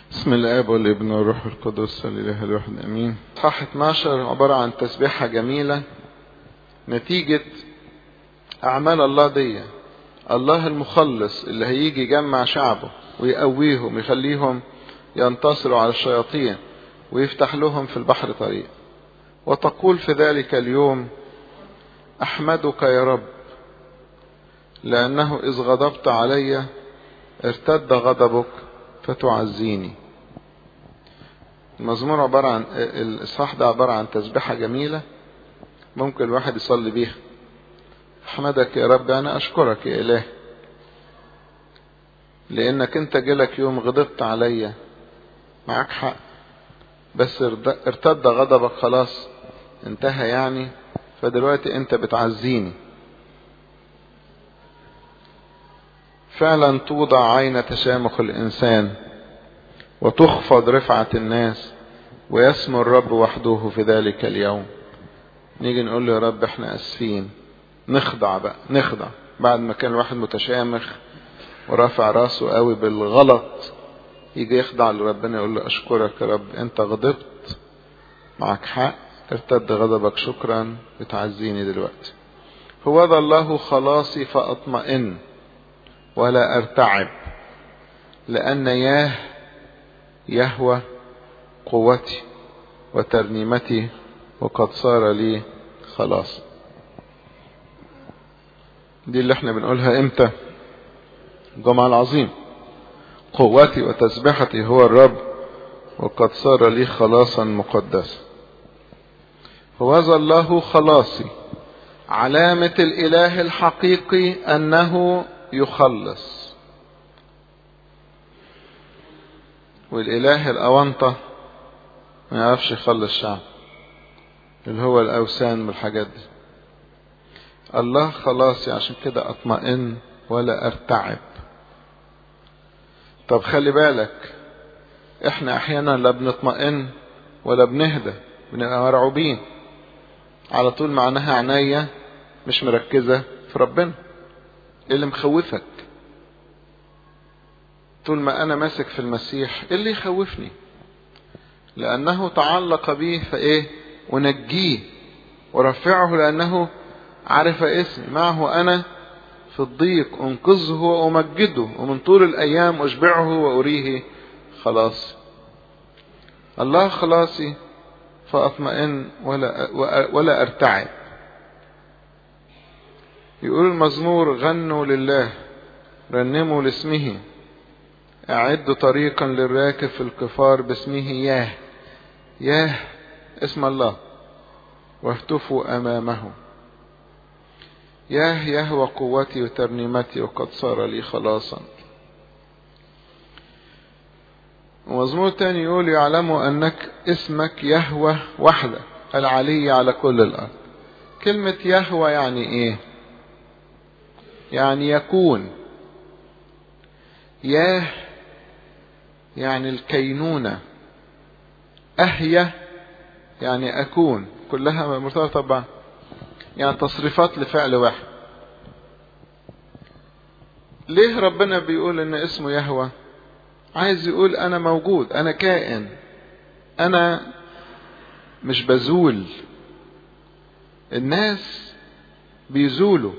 بسم الاب والابن والروح القدس الاله الواحد امين اصحاح 12 عباره عن تسبيحه جميله نتيجه اعمال الله دي الله المخلص اللي هيجي يجمع شعبه ويقويهم ويخليهم ينتصروا على الشياطين ويفتح لهم في البحر طريق وتقول في ذلك اليوم احمدك يا رب لانه اذ غضبت علي ارتد غضبك فتعزيني المزمور عبارة عن الإصحاح ده عبارة عن تسبيحة جميلة ممكن الواحد يصلي بيها أحمدك يا رب أنا أشكرك يا إله لأنك أنت جالك يوم غضبت عليا معاك حق بس ارتد غضبك خلاص انتهى يعني فدلوقتي أنت بتعزيني فعلا توضع عين تشامخ الإنسان وتخفض رفعة الناس ويسمو الرب وحده في ذلك اليوم نيجي نقول له يا رب احنا اسفين نخضع بقى نخضع بعد ما كان الواحد متشامخ ورافع راسه قوي بالغلط يجي يخضع لربنا يقول له اشكرك يا رب انت غضبت معك حق ارتد غضبك شكرا بتعزيني دلوقتي هو ذا الله خلاصي فاطمئن ولا ارتعب لان ياه يهوى قوتي وترنيمتي وقد صار لي خلاص دي اللي احنا بنقولها امتى الجمعة العظيم قوتي وتسبحتي هو الرب وقد صار لي خلاصا مقدسا هوذا الله خلاصي علامة الإله الحقيقي أنه يخلص والإله الأونطة ما يعرفش يخلص شعب اللي هو الأوثان والحاجات دي الله خلاصي عشان كده أطمئن ولا أرتعب طب خلي بالك احنا احيانا لا بنطمئن ولا بنهدى بنبقى مرعوبين على طول معناها عينيا مش مركزة في ربنا ايه اللي مخوفك طول ما انا ماسك في المسيح ايه اللي يخوفني لانه تعلق بي فايه ونجيه ورفعه لانه عرف اسمي معه انا في الضيق انقذه وامجده ومن طول الايام اشبعه واريه خلاص الله خلاصي فاطمئن ولا ولا ارتعب يقول المزمور غنوا لله رنموا لاسمه أعدوا طريقا للراكب في القفار باسمه ياه ياه اسم الله واهتفوا أمامه ياه يهوى قوتي وترنيمتي وقد صار لي خلاصا ومزمور تاني يقول يعلموا أنك اسمك يهوى وحدك العلي على كل الأرض كلمة يهوى يعني إيه يعني يكون ياه يعني الكينونة أهية يعني أكون كلها مرتبطة طبعا يعني تصريفات لفعل واحد ليه ربنا بيقول ان اسمه يهوى عايز يقول انا موجود انا كائن انا مش بزول الناس بيزولوا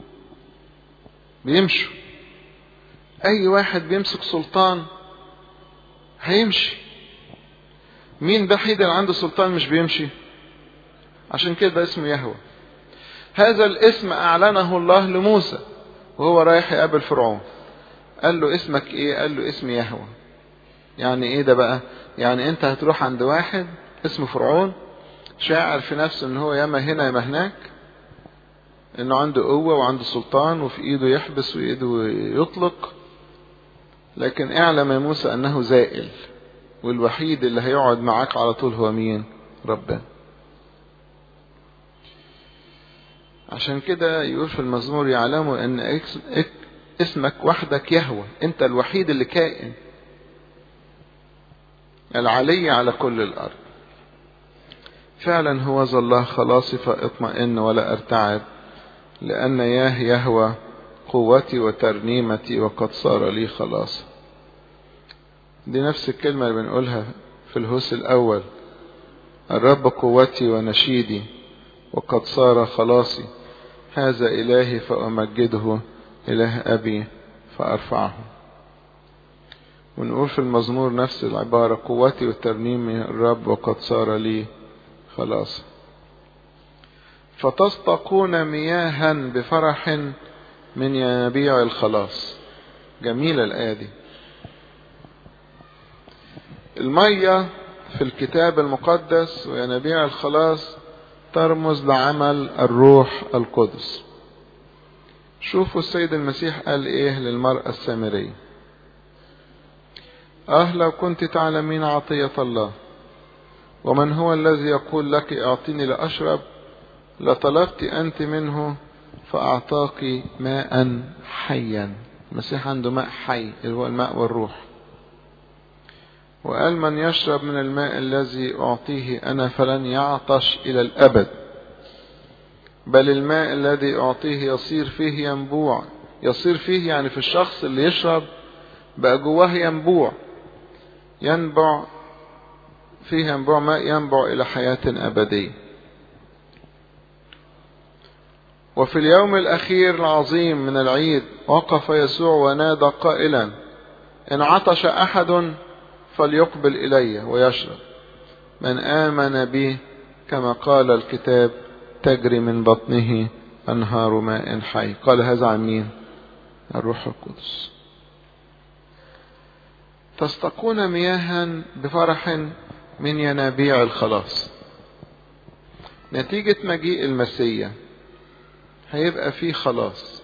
بيمشوا اي واحد بيمسك سلطان هيمشي مين ده حيد اللي عنده سلطان مش بيمشي عشان كده اسمه يهوى هذا الاسم اعلنه الله لموسى وهو رايح يقابل فرعون قال له اسمك ايه قال له اسمي يهوى يعني ايه ده بقى يعني انت هتروح عند واحد اسمه فرعون شاعر في نفسه ان هو ياما هنا ياما هناك انه عنده قوة وعنده سلطان وفي ايده يحبس وايده يطلق لكن اعلم يا موسى انه زائل والوحيد اللي هيقعد معاك على طول هو مين ربنا عشان كده يقول في المزمور يعلموا ان اسمك وحدك يهوى انت الوحيد اللي كائن العلي على كل الارض فعلا هو ذا الله خلاصي فاطمئن ولا ارتعب لان ياه يهوى قوتي وترنيمتي وقد صار لي خلاص دي نفس الكلمة اللي بنقولها في الهوس الأول الرب قوتي ونشيدي وقد صار خلاصي هذا إلهي فأمجده إله أبي فأرفعه ونقول في المزمور نفس العبارة قوتي وترنيمي الرب وقد صار لي خلاص فتستقون مياها بفرح من ينابيع الخلاص جميلة الآية دي المية في الكتاب المقدس وينابيع الخلاص ترمز لعمل الروح القدس شوفوا السيد المسيح قال ايه للمرأة السامرية اه لو كنت تعلمين عطية الله ومن هو الذي يقول لك اعطيني لأشرب لطلبت أنت منه فأعطاك ماء حيا المسيح عنده ماء حي اللي هو الماء والروح وقال من يشرب من الماء الذي أعطيه أنا فلن يعطش إلى الأبد بل الماء الذي أعطيه يصير فيه ينبوع يصير فيه يعني في الشخص اللي يشرب بقى جواه ينبوع ينبع فيه ينبوع ماء ينبع إلى حياة أبدية وفي اليوم الأخير العظيم من العيد وقف يسوع ونادى قائلا إن عطش أحد فليقبل إلي ويشرب من آمن بي كما قال الكتاب تجري من بطنه أنهار ماء حي قال هذا عن مين الروح القدس تستقون مياها بفرح من ينابيع الخلاص نتيجة مجيء المسيح هيبقى فيه خلاص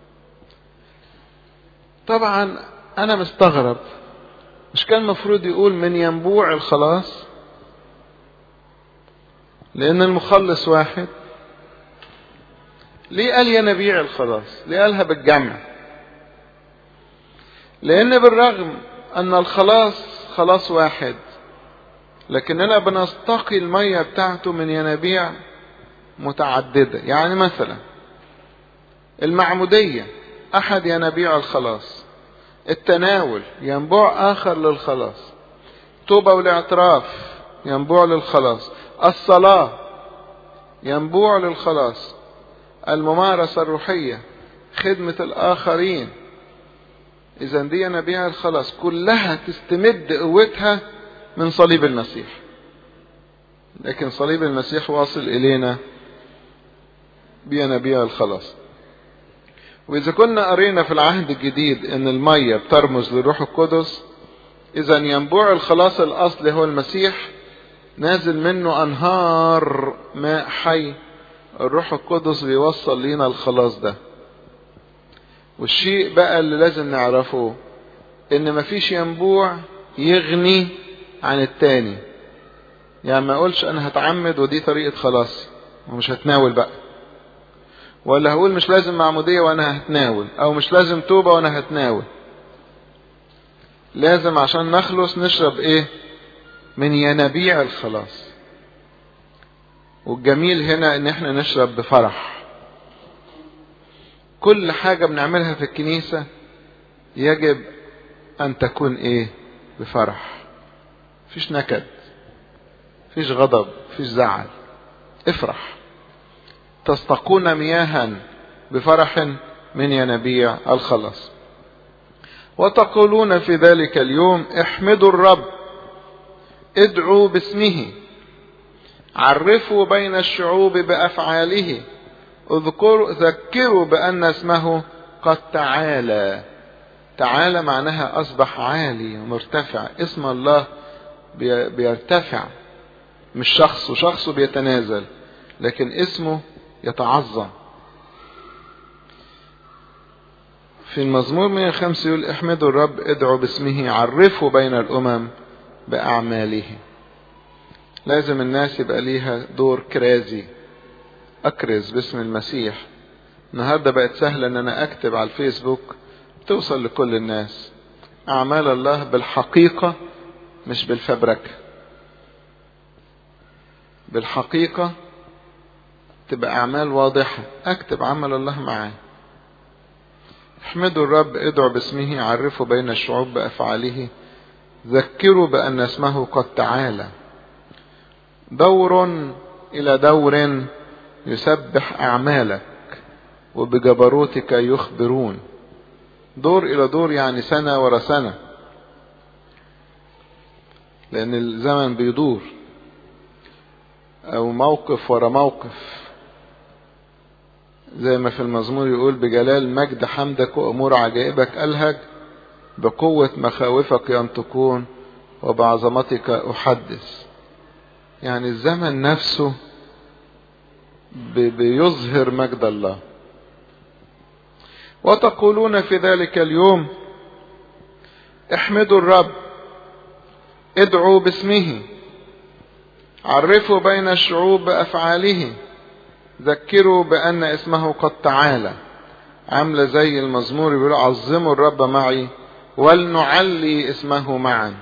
طبعا انا مستغرب مش كان المفروض يقول من ينبوع الخلاص لان المخلص واحد ليه قال ينابيع الخلاص ليه قالها بالجمع لان بالرغم ان الخلاص خلاص واحد لكننا بنستقي المية بتاعته من ينابيع متعددة يعني مثلا المعمودية أحد ينابيع الخلاص التناول ينبوع آخر للخلاص توبة والاعتراف ينبوع للخلاص الصلاة ينبوع للخلاص الممارسة الروحية خدمة الآخرين إذا دي ينابيع الخلاص كلها تستمد قوتها من صليب المسيح لكن صليب المسيح واصل إلينا بينابيع الخلاص وإذا كنا قرينا في العهد الجديد إن المية بترمز للروح القدس إذا ينبوع الخلاص الأصلي هو المسيح نازل منه أنهار ماء حي الروح القدس بيوصل لينا الخلاص ده والشيء بقى اللي لازم نعرفه إن مفيش ينبوع يغني عن التاني يعني ما اقولش انا هتعمد ودي طريقة خلاصي ومش هتناول بقى ولا هقول مش لازم معمودية وانا هتناول او مش لازم توبة وانا هتناول لازم عشان نخلص نشرب ايه من ينابيع الخلاص والجميل هنا ان احنا نشرب بفرح كل حاجة بنعملها في الكنيسة يجب ان تكون ايه بفرح فيش نكد فيش غضب فيش زعل افرح تستقون مياها بفرح من ينابيع الخلاص وتقولون في ذلك اليوم احمدوا الرب ادعوا باسمه عرفوا بين الشعوب بافعاله اذكروا ذكروا بان اسمه قد تعالى تعالى معناها اصبح عالي ومرتفع اسم الله بيرتفع مش شخص وشخصه بيتنازل لكن اسمه يتعظم في المزمور 105 يقول احمدوا الرب ادعوا باسمه عرفوا بين الامم باعماله لازم الناس يبقى ليها دور كرازي اكرز باسم المسيح النهارده بقت سهله ان انا اكتب على الفيسبوك توصل لكل الناس اعمال الله بالحقيقه مش بالفبركه بالحقيقة تبقى أعمال واضحة أكتب عمل الله معاه احمدوا الرب ادعوا باسمه عرفوا بين الشعوب بأفعاله ذكروا بأن اسمه قد تعالى دور إلى دور يسبح أعمالك وبجبروتك يخبرون دور إلى دور يعني سنة ورا سنة لأن الزمن بيدور أو موقف ورا موقف زي ما في المزمور يقول بجلال مجد حمدك وأمور عجائبك ألهج بقوة مخاوفك ينطقون وبعظمتك أحدث يعني الزمن نفسه بيظهر مجد الله وتقولون في ذلك اليوم احمدوا الرب ادعوا باسمه عرفوا بين الشعوب بأفعاله ذكروا بأن اسمه قد تعالى عاملة زي المزمور يقول عظموا الرب معي ولنعلي اسمه معا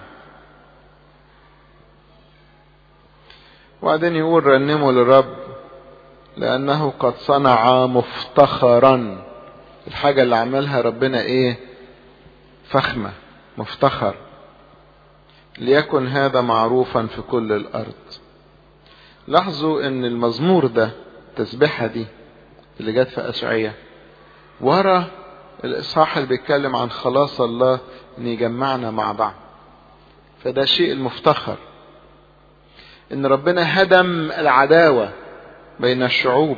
وبعدين يقول رنموا للرب لأنه قد صنع مفتخرا الحاجة اللي عملها ربنا ايه فخمة مفتخر ليكن هذا معروفا في كل الأرض لاحظوا ان المزمور ده التسبيحة دي اللي جت في أشعية ورا الإصحاح اللي بيتكلم عن خلاص الله ان يجمعنا مع بعض فده شيء المفتخر ان ربنا هدم العداوة بين الشعوب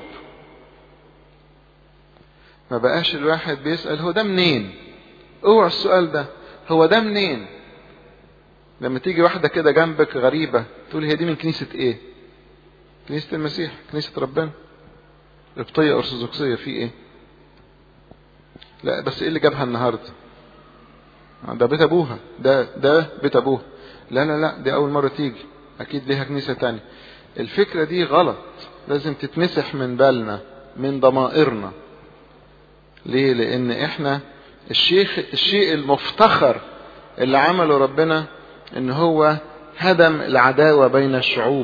ما بقاش الواحد بيسأل هو ده منين اوعى السؤال ده هو ده منين لما تيجي واحدة كده جنبك غريبة تقول هي دي من كنيسة ايه كنيسة المسيح كنيسة ربنا قبطية أرثوذكسية في ايه لا بس ايه اللي جابها النهاردة ده بيت ابوها ده ده بيت ابوها لا لا لا دي اول مرة تيجي اكيد ليها كنيسة تانية الفكرة دي غلط لازم تتمسح من بالنا من ضمائرنا ليه لان احنا الشيخ الشيء المفتخر اللي عمله ربنا ان هو هدم العداوة بين الشعوب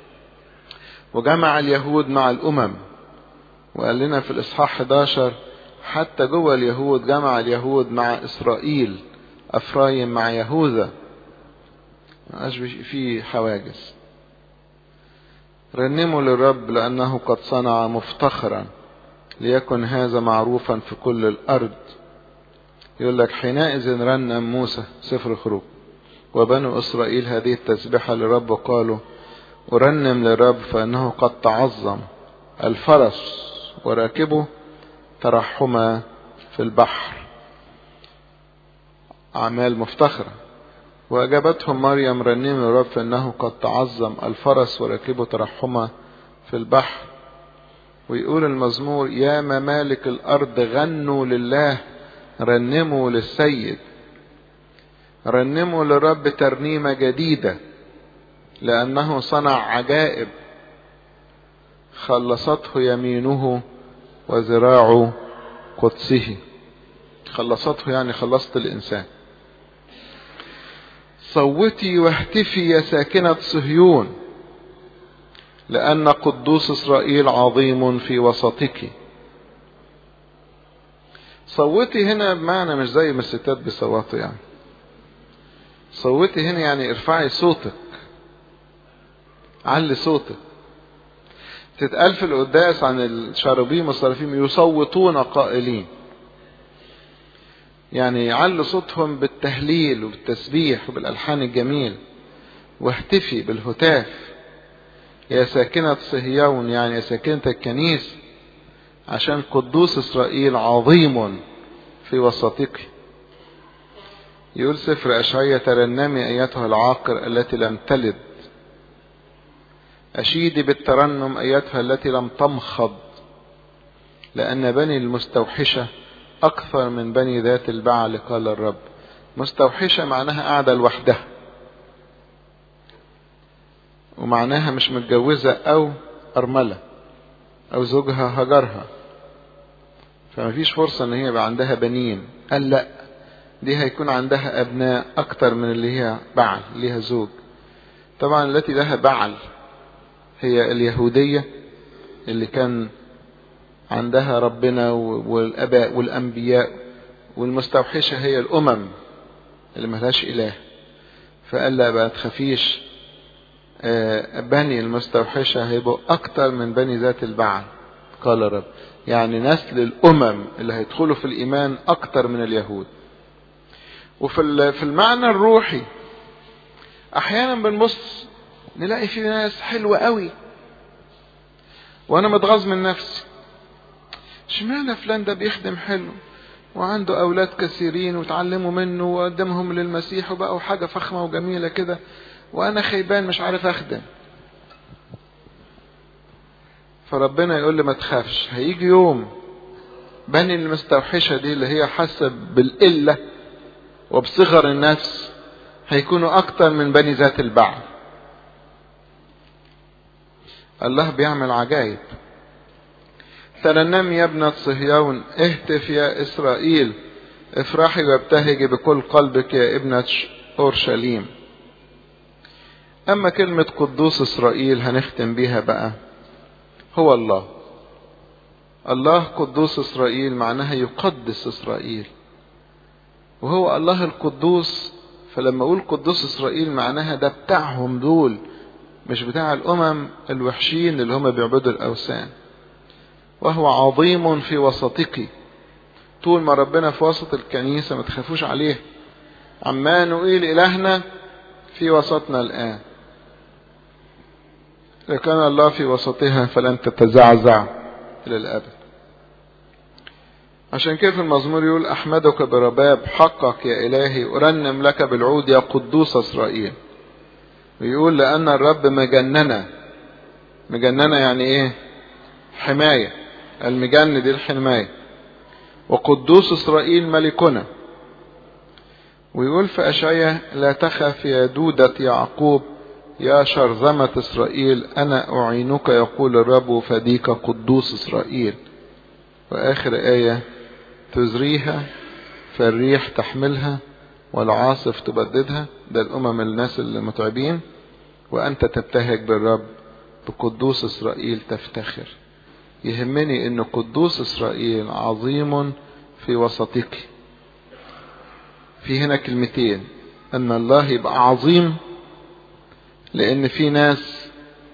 وجمع اليهود مع الامم وقال لنا في الاصحاح 11 حتى جوه اليهود جمع اليهود مع اسرائيل افرايم مع يهوذا ما في حواجز رنموا للرب لانه قد صنع مفتخرا ليكن هذا معروفا في كل الارض يقول لك حينئذ رنم موسى سفر خروج وبنو اسرائيل هذه التسبيحة للرب وقالوا ارنم للرب فانه قد تعظم الفرس وراكبه ترحما في البحر اعمال مفتخرة واجابتهم مريم رنم للرب فانه قد تعظم الفرس وراكبه ترحما في البحر ويقول المزمور يا ممالك الارض غنوا لله رنموا للسيد رنموا للرب ترنيمة جديدة لأنه صنع عجائب خلصته يمينه وذراع قدسه خلصته يعني خلصت الإنسان صوتي واهتفي يا ساكنة صهيون لأن قدوس إسرائيل عظيم في وسطك صوتي هنا بمعنى مش زي ما الستات بيصوتوا يعني صوتي هنا يعني ارفعي صوتك علي صوتك تتقال في القداس عن الشاربيم والصرافيم يصوتون قائلين يعني يعلوا صوتهم بالتهليل وبالتسبيح وبالألحان الجميل واهتفي بالهتاف يا ساكنة صهيون يعني يا ساكنة الكنيس عشان قدوس إسرائيل عظيم في وسطك يقول سفر أشعية ترنمي أيتها العاقر التي لم تلد أشيدي بالترنم أيتها التي لم تمخض لأن بني المستوحشة أكثر من بني ذات البعل قال الرب مستوحشة معناها قاعدة لوحدها ومعناها مش متجوزة أو أرملة أو زوجها هجرها فما فيش فرصة ان هي يبقى عندها بنين قال لا دي هيكون عندها ابناء اكتر من اللي هي بعل ليها زوج طبعا التي لها بعل هي اليهودية اللي كان عندها ربنا والاباء والانبياء والمستوحشة هي الامم اللي ملهاش اله فقال لا بقى تخافيش بني المستوحشة هيبقوا أكتر من بني ذات البعل قال رب يعني نسل الأمم اللي هيدخلوا في الإيمان أكتر من اليهود وفي في المعنى الروحي أحيانا بنبص نلاقي في ناس حلوة قوي وأنا متغاظ من نفسي اشمعنى فلان ده بيخدم حلو وعنده أولاد كثيرين وتعلموا منه وقدمهم للمسيح وبقوا حاجة فخمة وجميلة كده وأنا خيبان مش عارف أخدم فربنا يقول لي ما تخافش هيجي يوم بني المستوحشة دي اللي هي حاسة بالقلة وبصغر النفس هيكونوا أكتر من بني ذات البعل الله بيعمل عجائب ترنم يا ابنة صهيون اهتف يا إسرائيل افرحي وابتهجي بكل قلبك يا ابنة أورشليم أما كلمة قدوس إسرائيل هنختم بيها بقى هو الله الله قدوس إسرائيل معناها يقدس إسرائيل وهو الله القدوس فلما أقول قدوس إسرائيل معناها ده بتاعهم دول مش بتاع الأمم الوحشين اللي هم بيعبدوا الأوثان وهو عظيم في وسطك طول ما ربنا في وسط الكنيسة ما تخافوش عليه عمانوئيل إلهنا في وسطنا الآن إذا كان الله في وسطها فلن تتزعزع إلى الأبد عشان كده في المزمور يقول أحمدك برباب حقك يا إلهي أرنم لك بالعود يا قدوس إسرائيل ويقول لأن الرب مجننا مجننا يعني إيه حماية المجن دي الحماية وقدوس إسرائيل ملكنا ويقول في أشعية لا تخف يا دودة يعقوب يا شرذمة إسرائيل أنا أعينك يقول الرب فديك قدوس إسرائيل وآخر آية تزريها فالريح تحملها والعاصف تبددها ده الأمم الناس المتعبين وأنت تبتهج بالرب بقدوس إسرائيل تفتخر يهمني أن قدوس إسرائيل عظيم في وسطك في هنا كلمتين أن الله يبقى عظيم لأن في ناس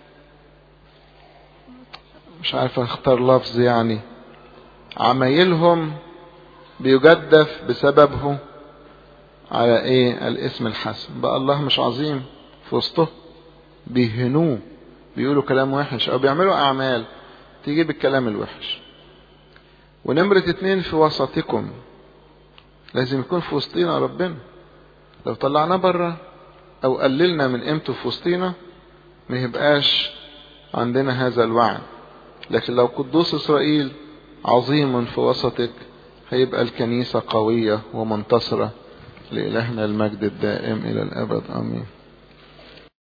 مش عارف اختار لفظ يعني عمايلهم بيجدف بسببه على ايه الاسم الحسن بقى الله مش عظيم في وسطه بيهنوه بيقولوا كلام وحش او بيعملوا اعمال تجيب الكلام الوحش ونمرة اتنين في وسطكم لازم يكون في وسطينا ربنا لو طلعناه بره او قللنا من قيمته في وسطينا ما يبقاش عندنا هذا الوعي لكن لو قدوس اسرائيل عظيم في وسطك هيبقى الكنيسة قوية ومنتصرة لإلهنا المجد الدائم إلى الأبد آمين